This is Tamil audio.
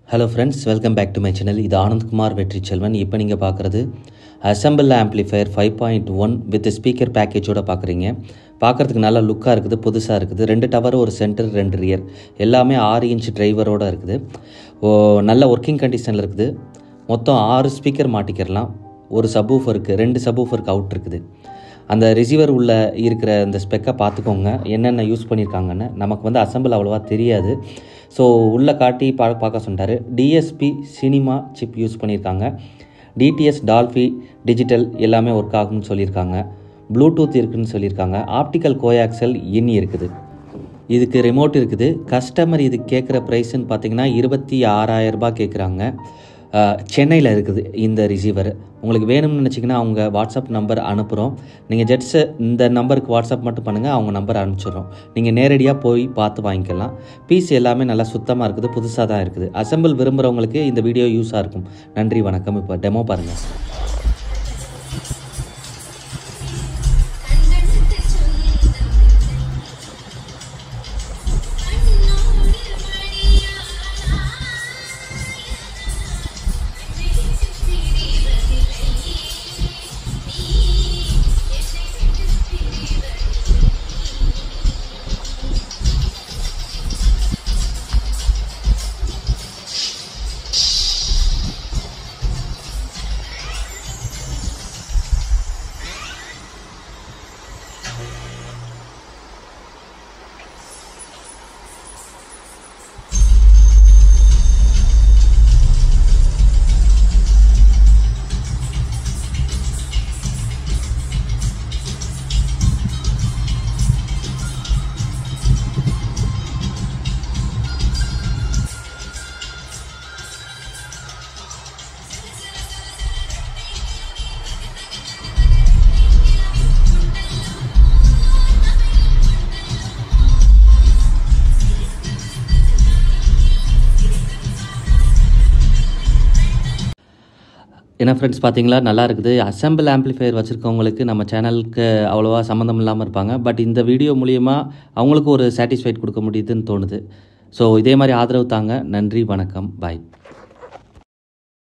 hello friends welcome back to my channel இது ஆனந்த்குமார் வெற்றி செல்வன் இப்போ நீங்கள் பார்க்குறது assemble amplifier five point one with speaker பேக்கேஜோட பார்க்குறீங்க பார்க்குறதுக்கு நல்லா லுக்காக இருக்குது புதுசாக இருக்குது ரெண்டு டவர் ஒரு சென்டர் ரெண்டு ரியர் எல்லாமே ஆறு இன்ச் டிரைவரோடு இருக்குது ஓ நல்ல ஒர்க்கிங் கண்டிஷனில் இருக்குது மொத்தம் ஆறு ஸ்பீக்கர் மாட்டிக்கிறலாம் ஒரு சப்வூஃபருக்கு ரெண்டு சப்வூஃபருக்கு அவுட் இருக்குது அந்த ரிசீவர் உள்ள இருக்கிற இந்த ஸ்பெக்கை பார்த்துக்கோங்க என்னென்ன யூஸ் பண்ணியிருக்காங்கன்னு நமக்கு வந்து அசம்பிள் அவ்வளோவா தெரியாது ஸோ உள்ளே காட்டி பா பார்க்க சொன்னார் டிஎஸ்பி சினிமா சிப் யூஸ் பண்ணியிருக்காங்க டிடிஎஸ் டால்ஃபி டிஜிட்டல் எல்லாமே ஒர்க் ஆகும்னு சொல்லியிருக்காங்க ப்ளூடூத் இருக்குன்னு சொல்லியிருக்காங்க ஆப்டிக்கல் கோயாக்சல் இன் இருக்குது இதுக்கு ரிமோட் இருக்குது கஸ்டமர் இது கேட்குற ப்ரைஸ்ன்னு பார்த்தீங்கன்னா இருபத்தி ஆறாயிரரூபா கேட்குறாங்க சென்னையில் இருக்குது இந்த ரிசீவர் உங்களுக்கு வேணும்னு நினச்சிங்கன்னா அவங்க வாட்ஸ்அப் நம்பர் அனுப்புகிறோம் நீங்கள் ஜெட்ஸு இந்த நம்பருக்கு வாட்ஸ்அப் மட்டும் பண்ணுங்கள் அவங்க நம்பர் அனுப்பிச்சிடுறோம் நீங்கள் நேரடியாக போய் பார்த்து வாங்கிக்கலாம் பீஸ் எல்லாமே நல்லா சுத்தமாக இருக்குது புதுசாக தான் இருக்குது அசம்பிள் விரும்புகிறவங்களுக்கு இந்த வீடியோ யூஸாக இருக்கும் நன்றி வணக்கம் இப்போ டெமோ பாருங்கள் என்ன ஃப்ரெண்ட்ஸ் பார்த்தீங்களா நல்லா இருக்குது அசம்பிள் ஆம்ப்ளிஃபையர் வச்சுருக்கவங்களுக்கு நம்ம சேனலுக்கு அவ்வளோவா சம்மந்தம் இல்லாமல் இருப்பாங்க பட் இந்த வீடியோ மூலியமாக அவங்களுக்கு ஒரு சாட்டிஸ்ஃபைட் கொடுக்க முடியுதுன்னு தோணுது ஸோ இதே மாதிரி ஆதரவு தாங்க நன்றி வணக்கம் பாய்